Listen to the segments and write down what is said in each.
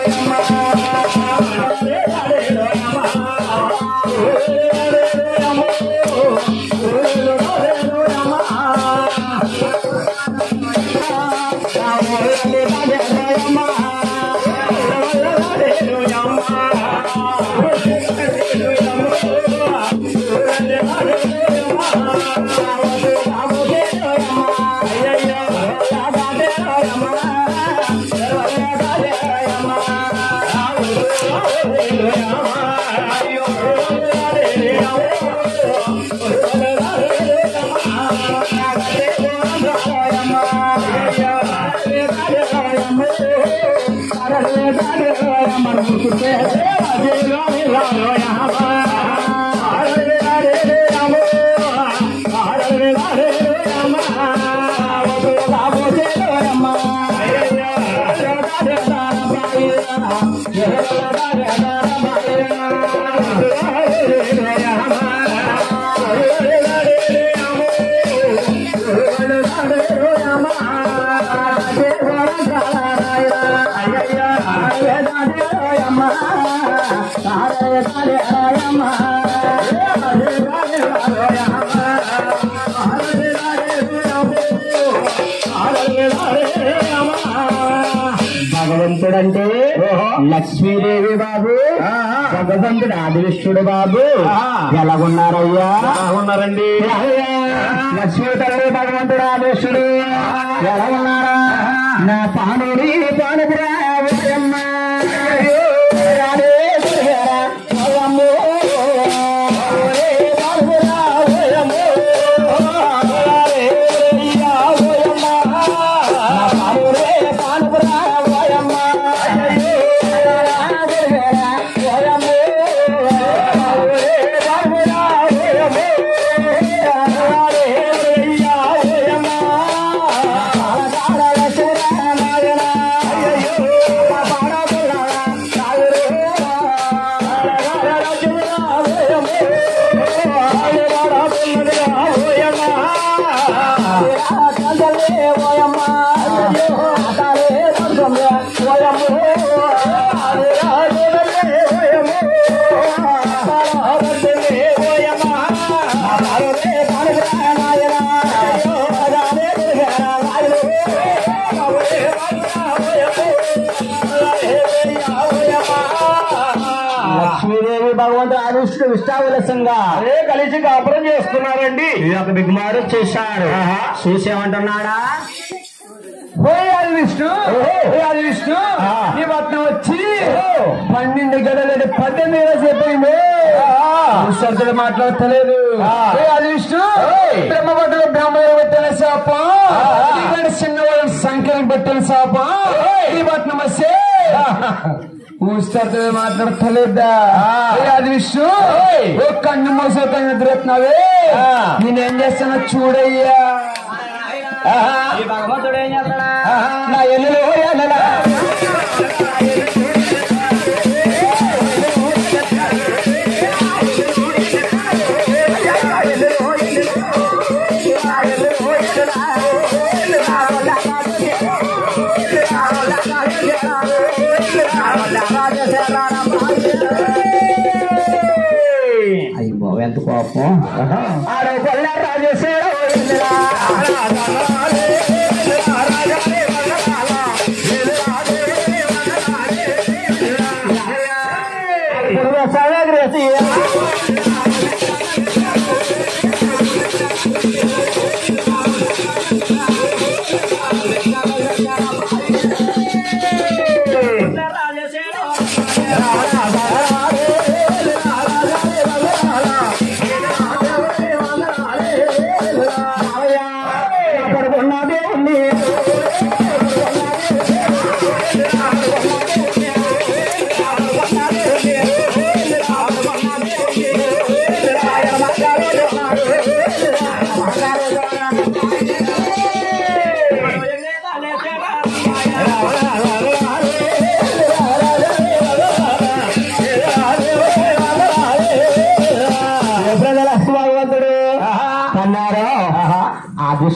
భగవంతుడంటే లక్ష్మీదేవి బాబు భగవంతుడు ఆదివిష్ణుడు బాబు ఎలాగున్నారయ్యా ఉన్నారండి లక్ష్మీ తల్లి భగవంతుడు ఆదివిష్ణుడు ఎలా ఉన్నారా నా పానుడి పానుపురా ఓయమ్మ. రాలే గురుగారా, ఓయమ్మో. ఓరే పానుపురా ఓయమ్మో. రాలే గురుయ్యా ఓయమ్మ. నా పానుడే పానుపురా ఓయమ్మ. రాలే గురుగారా, ఓయమ్మో. ఓరే పానుపురా ఓయమ్మో. రాలే గురుయ్యా ఓయమ్మ. పాలకాల శరణాయన. లక్ష్మీదేవి భగవంతుడు ఆదిష్టు విష్టావిలసంగా అదే కలిసి కాపురం చేస్తున్నారండి ఈ యొక్క బిగ్మారు చేశాడు చూసేమంటున్నాడా పోయాలి విష్ణు పోయాలి విష్ణు ఈ పట్నం వచ్చి పన్నెండు గడలేడు పద్దెనిమిది చెప్పింది సర్దులు మాట్లాడతలేదు పోయాలి విష్ణు బ్రహ్మపట్టులో బ్రహ్మదేవి పెట్టిన శాపం ఇక్కడ చిన్నవాళ్ళ సంఖ్యను పెట్టిన శాపం ఈ పట్నం వస్తే ఊస్తతో మాట్లాడతలేదా అది విష్ణు ఓ కన్ను మోసే కన్ను ఎదురెత్తున్నావే నేనేం చేస్తానో చూడయ్యా నా ఎల్లులో ఎల్లలా అయ్యి బాబు ఎంత కోపం ఆడో కొల్ల రాజేశ్వర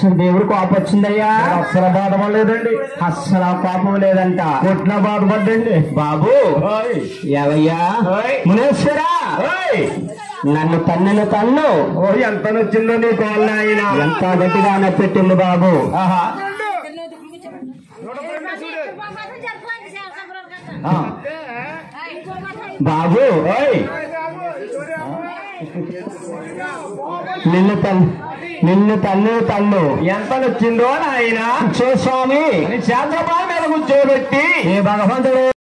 అసలు దేవుడు కోపం వచ్చిందయ్యా అసలు బాధపడలేదండి అస్సలు కోపం లేదంట కొట్టిన బాధపడ్డండి బాబు ఓయ్. ఏవయ్యా ఓయ్. మునేశ్వరా ఓయ్. నన్ను తన్నిన తన్ను ఓ ఎంత నచ్చిందో నీ కాళ్ళు ఆయన ఎంత గట్టిగా పెట్టింది బాబు ఆహా ఆ, బాబు ఓయ్. నిన్ను తన్ నిన్ను తన్ను తన్ను ఎంత నచ్చిందో ఆయన స్వామి నీ చేత మీద కూర్చోబెట్టి ఏ భగవంతుడు